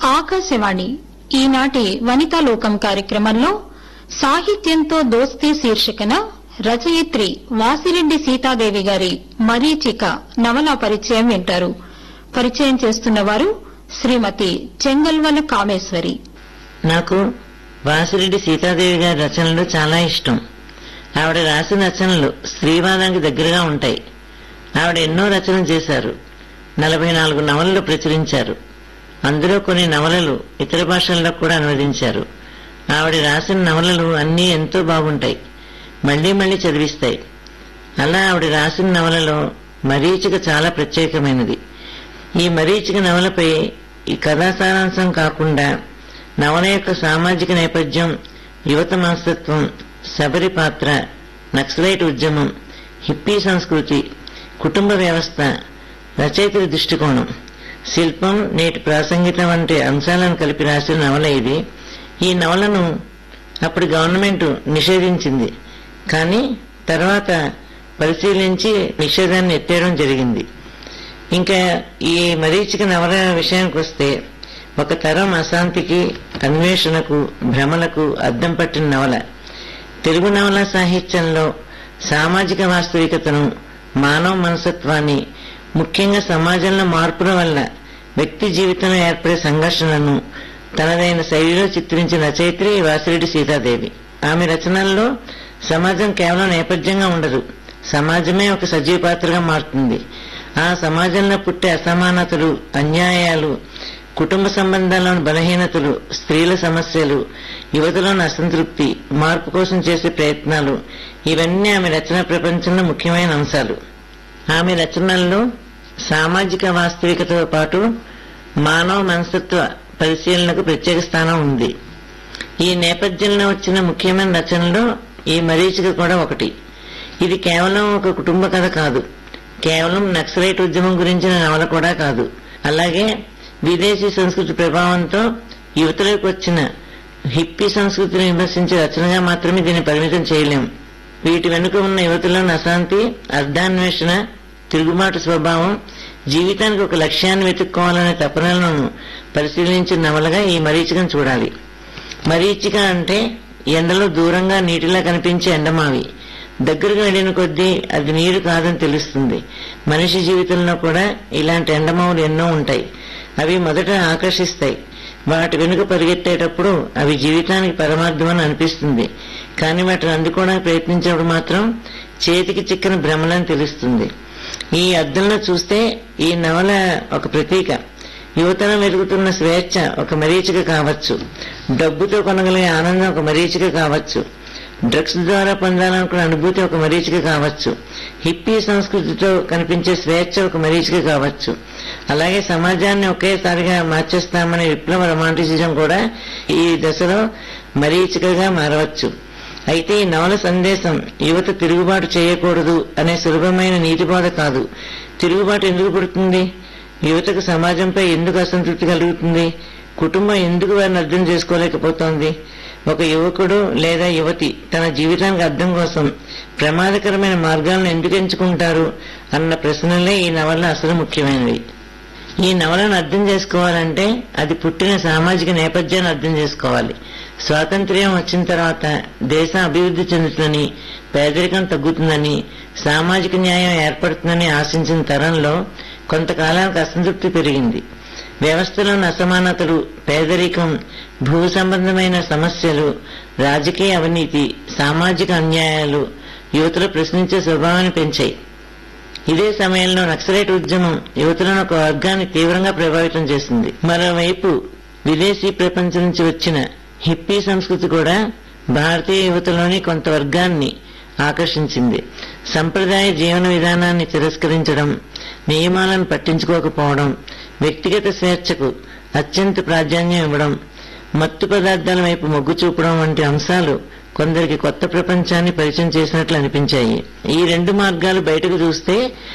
ఆకాశవాణి ఈనాటి వనితా లోకం కార్యక్రమంలో సాహిత్యంతో దోస్తీ శీర్షికన రచయిత్రి వాసిరెడ్డి సీతాదేవి గారి మరీచిక నవలా పరిచయం వింటారు పరిచయం చేస్తున్న వారు శ్రీమతి చెంగల్వల కామేశ్వరి నాకు వాసిరెడ్డి సీతాదేవి గారి రచనలు చాలా ఇష్టం ఆవిడ రాసిన రచనలు స్త్రీవాదానికి దగ్గరగా ఉంటాయి ఆవిడ ఎన్నో రచనలు చేశారు నలభై నాలుగు నవలలు ప్రచురించారు అందులో కొన్ని నవలలు ఇతర భాషల్లో కూడా అనువదించారు ఆవిడ రాసిన నవలలు అన్నీ ఎంతో బాగుంటాయి మళ్లీ మళ్లీ చదివిస్తాయి అలా ఆవిడ రాసిన నవలలో మరీచిక చాలా ప్రత్యేకమైనది ఈ మరీచిక నవలపై ఈ కథా సారాంశం కాకుండా నవల యొక్క సామాజిక నేపథ్యం యువత మనస్తత్వం శబరి పాత్ర నక్సలైట్ ఉద్యమం హిప్పీ సంస్కృతి కుటుంబ వ్యవస్థ రచయితల దృష్టికోణం శిల్పం నేటి ప్రాసంగిక వంటి అంశాలను కలిపి రాసిన నవల ఇది ఈ నవలను అప్పుడు గవర్నమెంట్ నిషేధించింది కానీ తర్వాత పరిశీలించి నిషేధాన్ని ఎత్తేయడం జరిగింది ఇంకా ఈ మరీచిక నవల విషయానికి వస్తే ఒక తరం అశాంతికి అన్వేషణకు భ్రమలకు అద్దం పట్టిన నవల తెలుగు నవల సాహిత్యంలో సామాజిక వాస్తవికతను మానవ మనసత్వాన్ని ముఖ్యంగా సమాజంలో మార్పుల వల్ల వ్యక్తి జీవితంలో ఏర్పడే సంఘర్షణలను తనదైన శైలిలో చిత్రించిన రచయిత్రి వాసిరెడ్డి సీతాదేవి ఆమె రచనల్లో సమాజం కేవలం నేపథ్యంగా ఉండదు సమాజమే ఒక సజీవ పాత్రగా మారుతుంది ఆ సమాజంలో పుట్టే అసమానతలు అన్యాయాలు కుటుంబ సంబంధాల్లోని బలహీనతలు స్త్రీల సమస్యలు యువతలోని అసంతృప్తి మార్పు కోసం చేసే ప్రయత్నాలు ఇవన్నీ ఆమె రచన ప్రపంచంలో ముఖ్యమైన అంశాలు ఆమె రచనల్లో సామాజిక వాస్తవికతతో పాటు మానవ మనస్తత్వ పరిశీలనకు ప్రత్యేక స్థానం ఉంది ఈ నేపథ్యంలో వచ్చిన ముఖ్యమైన రచనలో ఈ మరీచిక కూడా ఒకటి ఇది కేవలం ఒక కుటుంబ కథ కాదు కేవలం నక్సలైట్ ఉద్యమం గురించిన నవల కూడా కాదు అలాగే విదేశీ సంస్కృతి ప్రభావంతో యువతలోకి వచ్చిన హిప్పీ సంస్కృతిని విమర్శించే రచనగా మాత్రమే దీన్ని పరిమితం చేయలేం వీటి వెనుక ఉన్న యువతలోని అశాంతి అర్ధాన్వేషణ తిరుగుబాటు స్వభావం జీవితానికి ఒక లక్ష్యాన్ని వెతుక్కోవాలనే తపనలను పరిశీలించిన నవలగా ఈ మరీచికను చూడాలి మరీచిక అంటే ఎండలో దూరంగా నీటిలా కనిపించే ఎండమావి దగ్గరగా వెళ్ళిన కొద్దీ అది నీరు కాదని తెలుస్తుంది మనిషి జీవితంలో కూడా ఇలాంటి ఎండమావులు ఎన్నో ఉంటాయి అవి మొదట ఆకర్షిస్తాయి వాటి వెనుక పరిగెత్తేటప్పుడు అవి జీవితానికి పరమార్థం అని అనిపిస్తుంది కానీ వాటిని అందుకోవడానికి ప్రయత్నించినప్పుడు మాత్రం చేతికి చిక్కని భ్రమలని తెలుస్తుంది ఈ అద్దంలో చూస్తే ఈ నవల ఒక ప్రతీక యువతరం వెలుగుతున్న స్వేచ్ఛ ఒక మరీచిక కావచ్చు డబ్బుతో కొనగలిగే ఆనందం ఒక మరీచిక కావచ్చు డ్రగ్స్ ద్వారా పొందాలనుకున్న అనుభూతి ఒక మరీచిక కావచ్చు హిప్పీ సంస్కృతితో కనిపించే స్వేచ్ఛ ఒక మరీచిక కావచ్చు అలాగే సమాజాన్ని ఒకేసారిగా మార్చేస్తామనే విప్లవ రొమాంటిసిజం కూడా ఈ దశలో మరీచికగా మారవచ్చు అయితే ఈ నవల సందేశం యువత తిరుగుబాటు చేయకూడదు అనే సులభమైన నీతిబోధ కాదు తిరుగుబాటు ఎందుకు పుడుతుంది యువతకు సమాజంపై ఎందుకు అసంతృప్తి కలుగుతుంది కుటుంబం ఎందుకు వారిని అర్థం చేసుకోలేకపోతోంది ఒక యువకుడు లేదా యువతి తన జీవితానికి అర్థం కోసం ప్రమాదకరమైన మార్గాలను ఎందుకు ఎంచుకుంటారు అన్న ప్రశ్నలే ఈ నవల అసలు ముఖ్యమైనవి ఈ నవలను అర్థం చేసుకోవాలంటే అది పుట్టిన సామాజిక నేపథ్యాన్ని అర్థం చేసుకోవాలి స్వాతంత్ర్యం వచ్చిన తర్వాత దేశం అభివృద్ధి చెందుతుందని పేదరికం తగ్గుతుందని సామాజిక న్యాయం ఏర్పడుతుందని ఆశించిన తరంలో కొంతకాలానికి అసంతృప్తి పెరిగింది వ్యవస్థలోని అసమానతలు పేదరికం భూ సంబంధమైన సమస్యలు రాజకీయ అవినీతి సామాజిక అన్యాయాలు యువతలో ప్రశ్నించే స్వభావాన్ని పెంచాయి ఇదే సమయంలో నక్సలైట్ ఉద్యమం యువతలను ఒక వర్గాన్ని తీవ్రంగా ప్రభావితం చేసింది మరోవైపు విదేశీ ప్రపంచం నుంచి వచ్చిన హిప్పీ సంస్కృతి కూడా భారతీయ యువతలోని కొంత వర్గాన్ని ఆకర్షించింది సంప్రదాయ జీవన విధానాన్ని తిరస్కరించడం నియమాలను పట్టించుకోకపోవడం వ్యక్తిగత స్వేచ్ఛకు అత్యంత ప్రాధాన్యం ఇవ్వడం మత్తు పదార్థాల వైపు మొగ్గు చూపడం వంటి అంశాలు కొందరికి కొత్త ప్రపంచాన్ని పరిచయం చేసినట్లు అనిపించాయి ఈ రెండు మార్గాలు బయటకు చూస్తే